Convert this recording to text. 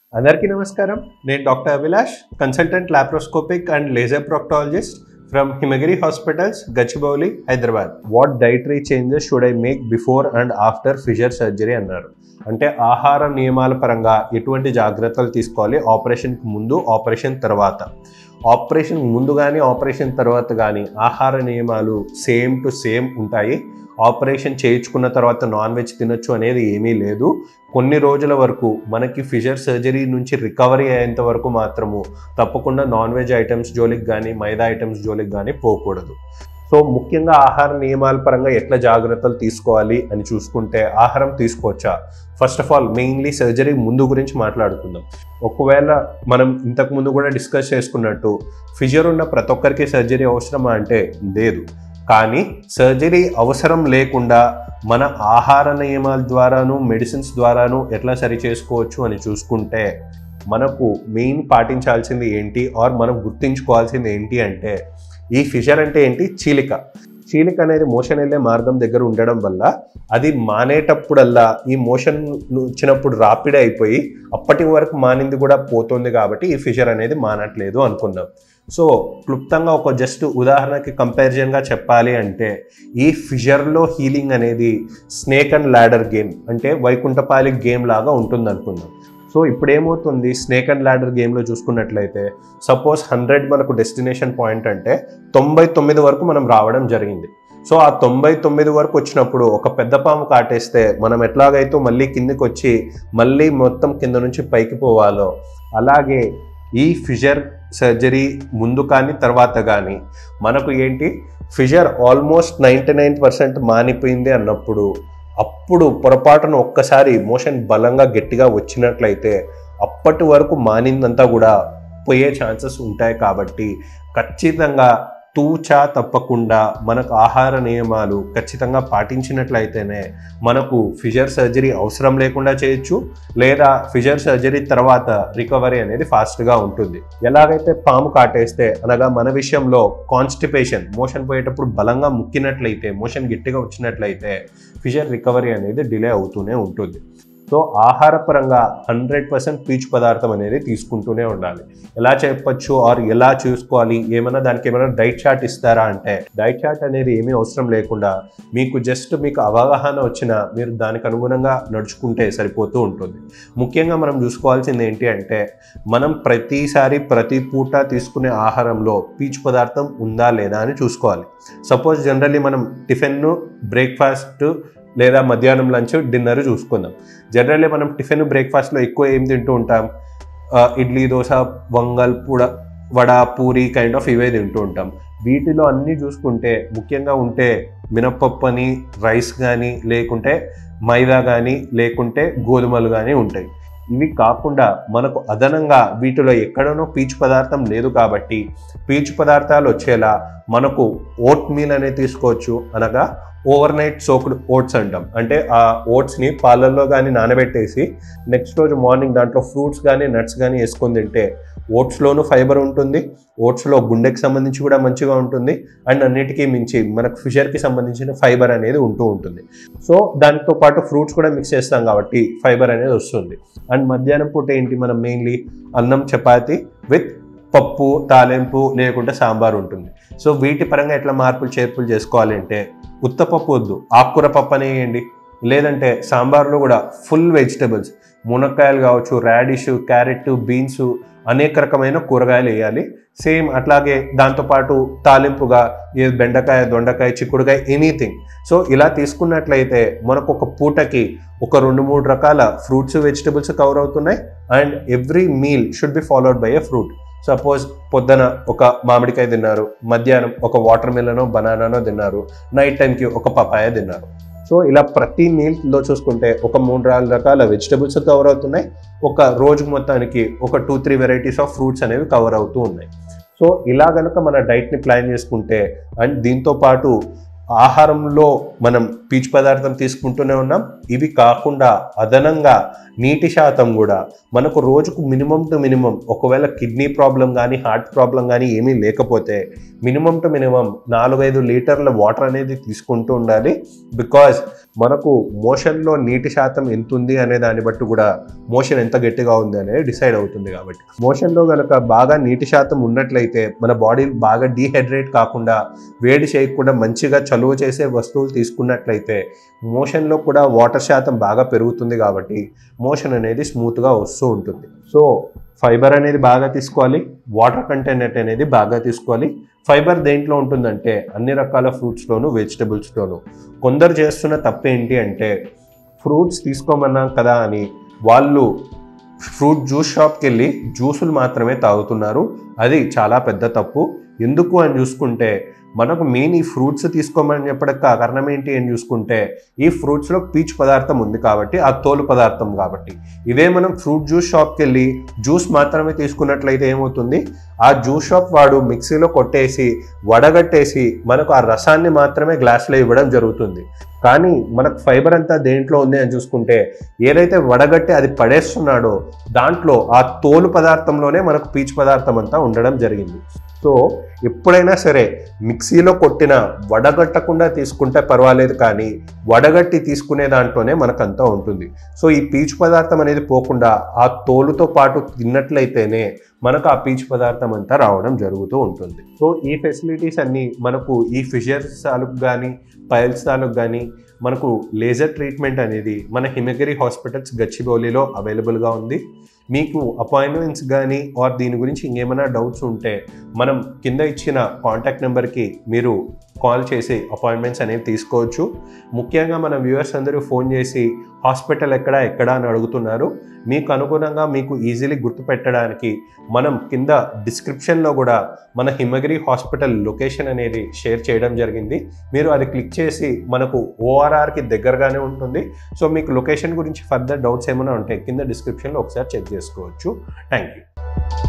అందరికీ నమస్కారం నేను doctor Abhilash consultant laparoscopic and laser proctologist from Himagiri hospitals Gachibowli Hyderabad what dietary changes should I make before and after fissure surgery అన్నారు అంటే ఆహార నియమాల పరంగా ఎటువంటి జాగ్రత్తలు తీసుకోవాలి ఆపరేషన్కి ముందు ఆపరేషన్ తర్వాత ఆపరేషన్ ముందు కానీ ఆపరేషన్ తర్వాత కానీ ఆహార నియమాలు సేమ్ టు సేమ్ ఉంటాయి ఆపరేషన్ చేయించుకున్న తర్వాత నాన్ వెజ్ తినొచ్చు అనేది ఏమీ లేదు కొన్ని రోజుల వరకు మనకి ఫిజర్ సర్జరీ నుంచి రికవరీ అయ్యేంత వరకు మాత్రము తప్పకుండా నాన్ వెజ్ ఐటమ్స్ జోలికి కానీ మైదా ఐటమ్స్ జోలికి కానీ పోకూడదు సో ముఖ్యంగా ఆహార నియమాల పరంగా ఎట్లా జాగ్రత్తలు తీసుకోవాలి అని చూసుకుంటే ఆహారం తీసుకోవచ్చా first of all mainly surgery ముందు గురించి మాట్లాడుకుందాం ఒకవేళ మనం ఇంతకు ముందు కూడా డిస్కస్ చేసుకున్నట్టు ఫిజర్ ఉన్న ప్రతి ఒక్కరికి సర్జరీ అవసరమా అంటే లేదు కానీ సర్జరీ అవసరం లేకుండా మన ఆహార నియమాల ద్వారాను మెడిసిన్స్ ద్వారాను ఎట్లా సరి చేసుకోవచ్చు అని చూసుకుంటే మనకు మెయిన్ పాటించాల్సింది ఏంటి ఆర్ మనం గుర్తుంచుకోవాల్సింది ఏంటి అంటే ఈ ఫిషర్ అంటే ఏంటి చీలిక చీలిక అనేది మోషన్ వెళ్ళే మార్గం దగ్గర ఉండడం వల్ల అది మానేటప్పుడల్లా ఈ మోషన్ వచ్చినప్పుడు రాపిడ్ అయిపోయి అప్పటి వరకు మానింది కూడా పోతుంది కాబట్టి ఈ ఫిషర్ అనేది మానట్లేదు అనుకుందాం సో క్లుప్తంగా ఒక జస్ట్ ఉదాహరణకి కంపారిజన్గా చెప్పాలి అంటే ఈ ఫిషర్లో హీలింగ్ అనేది స్నేక్ అండ్ ల్యాడర్ గేమ్ అంటే వైకుంఠపాలి గేమ్ లాగా ఉంటుంది అనుకుందాం సో ఇప్పుడు ఏమవుతుంది స్నేక్ అండ్ ల్యాడర్ గేమ్లో చూసుకున్నట్లయితే సపోజ్ హండ్రెడ్ మనకు డెస్టినేషన్ పాయింట్ అంటే తొంభై తొమ్మిది వరకు మనం రావడం జరిగింది సో ఆ తొంభై తొమ్మిది వరకు వచ్చినప్పుడు ఒక పెద్ద పాము కాటేస్తే మనం ఎట్లాగైతే మళ్ళీ కిందికి వచ్చి మళ్ళీ మొత్తం కింద నుంచి పైకి పోవాలో అలాగే ఈ ఫిజర్ సర్జరీ ముందు కానీ తర్వాత కానీ మనకు ఏంటి fissure almost ninety nine percent మానిపోయింది అన్నప్పుడు అప్పుడు పొరపాటున ఒక్కసారి మోషన్ బలంగా గట్టిగా వచ్చినట్లయితే అప్పటి వరకు మానిందంతా కూడా పోయే ఛాన్సెస్ ఉంటాయి కాబట్టి ఖచ్చితంగా తూచా తప్పకుండా మనకు ఆహార నియమాలు ఖచ్చితంగా పాటించినట్లయితేనే మనకు ఫిజర్ సర్జరీ అవసరం లేకుండా చేయొచ్చు లేదా ఫిజర్ సర్జరీ తర్వాత రికవరీ అనేది ఫాస్ట్గా ఉంటుంది ఎలాగైతే పాము కాటేస్తే అనగా మన విషయంలో కాన్స్టిపేషన్ మోషన్ పోయేటప్పుడు బలంగా ముక్కినట్లయితే మోషన్ గట్టిగా వచ్చినట్లయితే ఫిజర్ రికవరీ అనేది డిలే అవుతూనే ఉంటుంది సో ఆహారపరంగా హండ్రెడ్ పర్సెంట్ పీచు పదార్థం అనేది తీసుకుంటూనే ఉండాలి ఎలా చెప్పొచ్చు ఆర్ ఎలా చూసుకోవాలి ఏమైనా దానికి ఏమైనా డైట్ చార్ట్ ఇస్తారా అంటే డైట్ చార్ట్ అనేది ఏమీ అవసరం లేకుండా మీకు జస్ట్ మీకు అవగాహన వచ్చినా మీరు దానికి అనుగుణంగా నడుచుకుంటే సరిపోతూ ఉంటుంది ముఖ్యంగా మనం చూసుకోవాల్సింది ఏంటి అంటే మనం ప్రతిసారి ప్రతి పూట తీసుకునే ఆహారంలో పీచు పదార్థం ఉందా లేదా అని చూసుకోవాలి సపోజ్ జనరల్లీ మనం టిఫిన్ బ్రేక్ఫాస్ట్ లేదా మధ్యాహ్నం లంచ్ డిన్నర్ చూసుకుందాం జనరల్లీ మనం టిఫిన్ బ్రేక్ఫాస్ట్లో ఎక్కువ ఏం తింటూ ఉంటాం ఇడ్లీ దోశ వంగల్ పుడ వడ పూరి కైండ్ ఆఫ్ ఇవే తింటూ ఉంటాం వీటిలో అన్నీ చూసుకుంటే ముఖ్యంగా ఉంటే మినప్పప్పు అని రైస్ కానీ లేకుంటే మైదా కానీ లేకుంటే గోధుమలు కానీ ఉంటాయి ఇవి కాకుండా మనకు అదనంగా వీటిలో ఎక్కడనో పీచు పదార్థం లేదు కాబట్టి పీచు పదార్థాలు వచ్చేలా మనకు ఓట్ మీల్ అనేది తీసుకోవచ్చు అనగా ఓవర్ నైట్ సోక్డ్ ఓట్స్ అంటాం అంటే ఆ ఓట్స్ని పాలల్లో కానీ నానబెట్టేసి నెక్స్ట్ రోజు మార్నింగ్ దాంట్లో ఫ్రూట్స్ కానీ నట్స్ కానీ వేసుకొని తింటే ఓట్స్లోనూ ఫైబర్ ఉంటుంది ఓట్స్లో గుండెకి సంబంధించి కూడా మంచిగా ఉంటుంది అండ్ అన్నిటికీ మించి మనకు ఫిషర్కి సంబంధించిన ఫైబర్ అనేది ఉంటూ ఉంటుంది సో దానితో పాటు ఫ్రూట్స్ కూడా మిక్స్ చేస్తాం కాబట్టి ఫైబర్ అనేది వస్తుంది అండ్ మధ్యాహ్నం పూట ఏంటి మనం మెయిన్లీ అన్నం చపాతి విత్ పప్పు తాలింపు లేకుంటే సాంబార్ ఉంటుంది సో వీటి పరంగా ఎట్లా మార్పులు చేర్పులు చేసుకోవాలి అంటే ఉత్తపప్పు వద్దు ఆకుకూర పప్పు అనేయండి లేదంటే సాంబార్లో కూడా ఫుల్ వెజిటబుల్స్ మునక్కాయలు కావచ్చు రాడిష్ క్యారెట్ బీన్స్ అనేక రకమైన కూరగాయలు వేయాలి సేమ్ అట్లాగే దాంతోపాటు తాలింపుగా ఏ బెండకాయ దొండకాయ చిక్కుడుకాయ ఎనీథింగ్ సో ఇలా తీసుకున్నట్లయితే మనకు ఒక పూటకి ఒక రెండు మూడు రకాల ఫ్రూట్స్ వెజిటబుల్స్ కవర్ అవుతున్నాయి and every meal should be followed by a fruit suppose పొద్దున ఒక మామిడికాయ తిన్నారు మధ్యాహ్నం ఒక వాటర్ మిల్లనో బనానానో తిన్నారు నైట్ టైంకి ఒక పపాయ తిన్నారు సో ఇలా ప్రతి మీల్లో చూసుకుంటే ఒక మూడు నాలుగు రకాల వెజిటబుల్స్ కవర్ అవుతున్నాయి ఒక రోజు మొత్తానికి ఒక two three varieties of fruits అనేవి కవర్ అవుతూ ఉన్నాయి సో ఇలా కనుక మన డైట్ని ప్లాన్ చేసుకుంటే అండ్ దీంతో పాటు ఆహారంలో మనం పీచు పదార్థం తీసుకుంటూనే ఉన్నాం ఇవి కాకుండా అదనంగా నీటి శాతం కూడా మనకు రోజుకు మినిమం టు మినిమం ఒకవేళ కిడ్నీ ప్రాబ్లం కానీ హార్ట్ ప్రాబ్లం కానీ ఏమీ లేకపోతే మినిమం టు మినిమం నాలుగైదు లీటర్ల వాటర్ అనేది తీసుకుంటూ ఉండాలి బికాజ్ మనకు మోషన్లో నీటి శాతం ఎంత ఉంది అనే దాన్ని బట్టి కూడా మోషన్ ఎంత గట్టిగా ఉంది అనేది డిసైడ్ అవుతుంది కాబట్టి మోషన్లో కనుక బాగా నీటి శాతం ఉన్నట్లయితే మన బాడీ బాగా డీహైడ్రేట్ కాకుండా వేడి చేయకుండా మంచిగా చలువ చేసే వస్తువులు తీసుకున్నట్లయితే మోషన్లో కూడా వాటర్ శాతం బాగా పెరుగుతుంది కాబట్టి మోషన్ అనేది స్మూత్గా వస్తూ ఉంటుంది సో ఫైబర్ అనేది బాగా తీసుకోవాలి వాటర్ కంటెంట్ అనేది బాగా తీసుకోవాలి ఫైబర్ దేంట్లో ఉంటుందంటే అన్ని రకాల ఫ్రూట్స్లోను వెజిటబుల్స్లోను కొందరు చేస్తున్న తప్పు ఏంటి అంటే ఫ్రూట్స్ తీసుకోమన్నాం కదా అని వాళ్ళు ఫ్రూట్ జ్యూస్ షాప్కి వెళ్ళి జ్యూసులు మాత్రమే తాగుతున్నారు అది చాలా పెద్ద తప్పు ఎందుకు అని చూసుకుంటే మనకు మెయిన్ ఈ ఫ్రూట్స్ తీసుకోమని చెప్పడానికి కారణం ఏంటి అని చూసుకుంటే ఈ ఫ్రూట్స్లో పీచు పదార్థం ఉంది కాబట్టి ఆ తోలు పదార్థం కాబట్టి ఇదే మనం ఫ్రూట్ జ్యూస్ షాప్కి వెళ్ళి జ్యూస్ మాత్రమే తీసుకున్నట్లయితే ఏమవుతుంది ఆ జ్యూస్ షాప్ వాడు మిక్సీలో కొట్టేసి వడగట్టేసి మనకు ఆ రసాన్ని మాత్రమే గ్లాస్లో ఇవ్వడం జరుగుతుంది కానీ మనకు ఫైబర్ అంతా దేంట్లో ఉంది అని చూసుకుంటే ఏదైతే వడగట్టి అది పడేస్తున్నాడో దాంట్లో ఆ తోలు పదార్థంలోనే మనకు పీచు పదార్థం అంతా ఉండడం జరిగింది సో ఎప్పుడైనా సరే మిక్సీలో కొట్టిన వడగట్టకుండా తీసుకుంటే పర్వాలేదు కానీ వడగట్టి తీసుకునే దాంట్లోనే మనకంతా ఉంటుంది సో ఈ పీచు పదార్థం అనేది పోకుండా ఆ తోలుతో పాటు తిన్నట్లయితేనే మనకు ఆ పీచు పదార్థం అంతా రావడం జరుగుతూ ఉంటుంది సో ఈ ఫెసిలిటీస్ అన్నీ మనకు ఈ ఫిషర్స్ తాలూకు కానీ పైల్స్ తాలూకు కానీ మనకు లేజర్ ట్రీట్మెంట్ అనేది మన హిమగిరి హాస్పిటల్స్ గచ్చిబౌలిలో అవైలబుల్గా ఉంది మీకు అపాయింట్మెంట్స్ కానీ ఆర్ దీని గురించి ఇంకేమైనా డౌట్స్ ఉంటే మనం కింద ఇచ్చిన కాంటాక్ట్ నెంబర్కి మీరు కాల్ చేసి అపాయింట్మెంట్స్ అనేవి తీసుకోవచ్చు ముఖ్యంగా మన వ్యూవర్స్ అందరూ ఫోన్ చేసి హాస్పిటల్ ఎక్కడ ఎక్కడ అని అడుగుతున్నారు మీకు అనుగుణంగా మీకు ఈజీలీ గుర్తుపెట్టడానికి మనం కింద డిస్క్రిప్షన్లో కూడా మన హిమగిరి హాస్పిటల్ లొకేషన్ అనేది షేర్ చేయడం జరిగింది మీరు అది క్లిక్ చేసి మనకు ఓఆర్ఆర్కి దగ్గరగానే ఉంటుంది సో మీకు లొకేషన్ గురించి ఫర్దర్ డౌట్స్ ఏమైనా ఉంటే కింద డిస్క్రిప్షన్లో ఒకసారి చెక్ చేసుకోవచ్చు థ్యాంక్ యూ